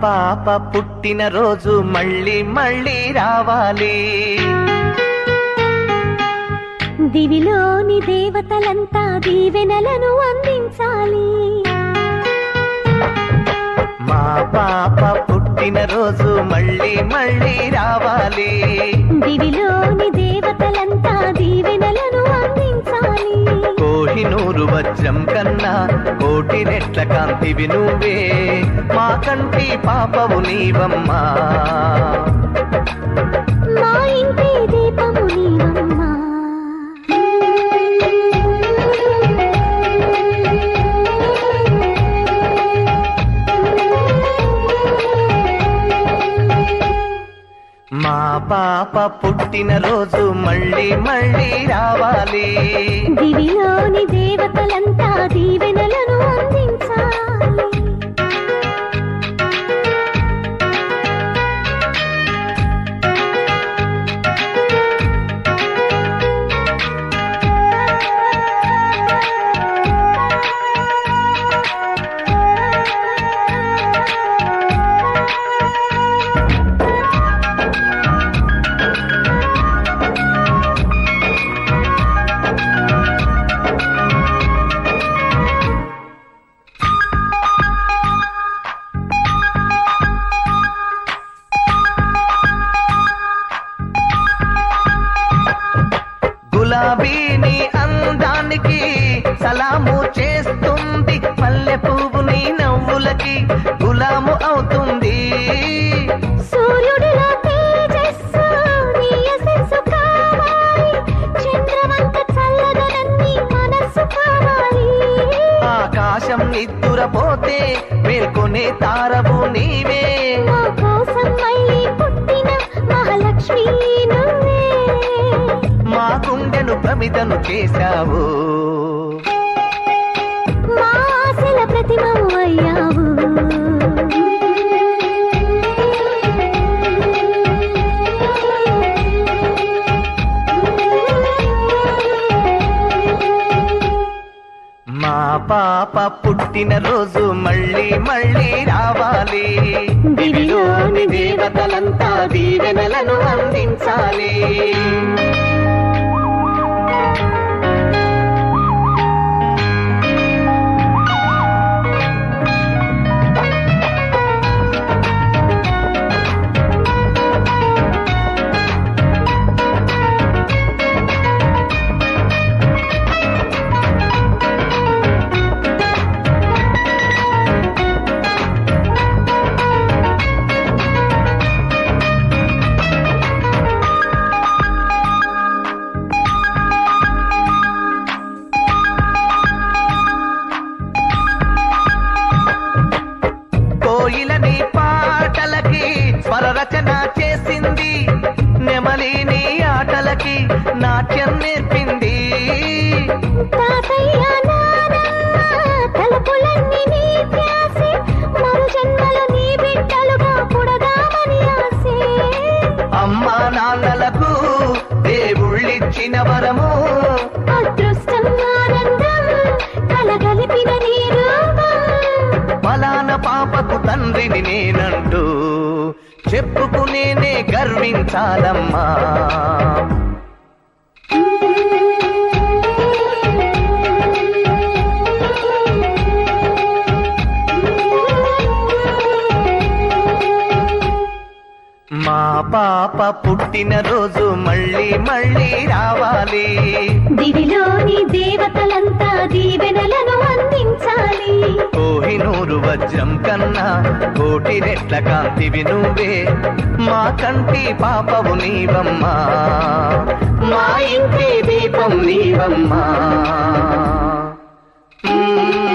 పాప పుట్టిన రోజు మళ్ళీ మళ్ళీ రావాలి దివిలోని దేవతలంతా దీవెనలను అందించాలి మా పాప పుట్టిన రోజు మళ్ళీ మళ్ళీ రావాలి దివిలోని దేవతలంతా దీవెనలను అందించాలి కోహినూరు వజ్రం కన్నా కోటి రెట్ల కాంతివి నువ్వే మా కంటి పాపవు నీవమ్మా మా ఇంటి దీపము నీవమ్మా మా పాప పుట్టిన రోజు మళ్ళీ మళ్ళీ రావాలి దివిలోని దేవతలంతా దీవెనలను అందించాలి గులాబీని అందానికి సలాము చేస్తుంది మల్లె పువ్వు నీ నవ్వులకి గులాము అవుతుంది సూర్యుడిలో తేజస్సు నీ యశస్సు కావాలి చంద్రవంక చల్లదనన్ని మనస్సు కావాలి ఆకాశం నిద్దురపోతే మేల్కొనే తారవు నీవే మా కోసం మళ్ళీ పుట్టిన మహాలక్ష్మి నువ్వే మా గుండెను ప్రమిదను చేశావు మా ఆశల ప్రతిమవు అయ్యావు మా పాప పుట్టిన రోజు మళ్ళీ మళ్ళీ రావాలి దివిలోని దేవతలంతా దీవెనలను అందించాలి కోయిలని పాటలకి స్వరరచన చేసింది నెమలిని ఆటలకి నాట్యం నేర్పింది తాతయ్య నానమ్మ తలుపులన్నీ నీ ధ్యాసే మరు జన్మలో నీ బిడ్డలుగా పుడదామని ఆసే అమ్మా నాన్నలకు దేవుళ్ళిచ్చిన వరము అదృష్టం ఆనందం కలగలిపిన నీ రూపం ఫలాన పాపకు తండ్రిని నేనంటూ చెప్పుకునేనే గర్వించాలమ్మా మా పాప పుట్టిన రోజు మళ్ళీ మళ్ళీ రావాలి దివిలోని దేవతలంతా దీవెనలను అందించాలి కోహినూరు వజ్రం కన్నా కోటి రెట్ల కాంతివి నువ్వే మా కంటి పాపవు నీవమ్మా మా ఇంటి దీపం నీవమ్మా మ్మ్.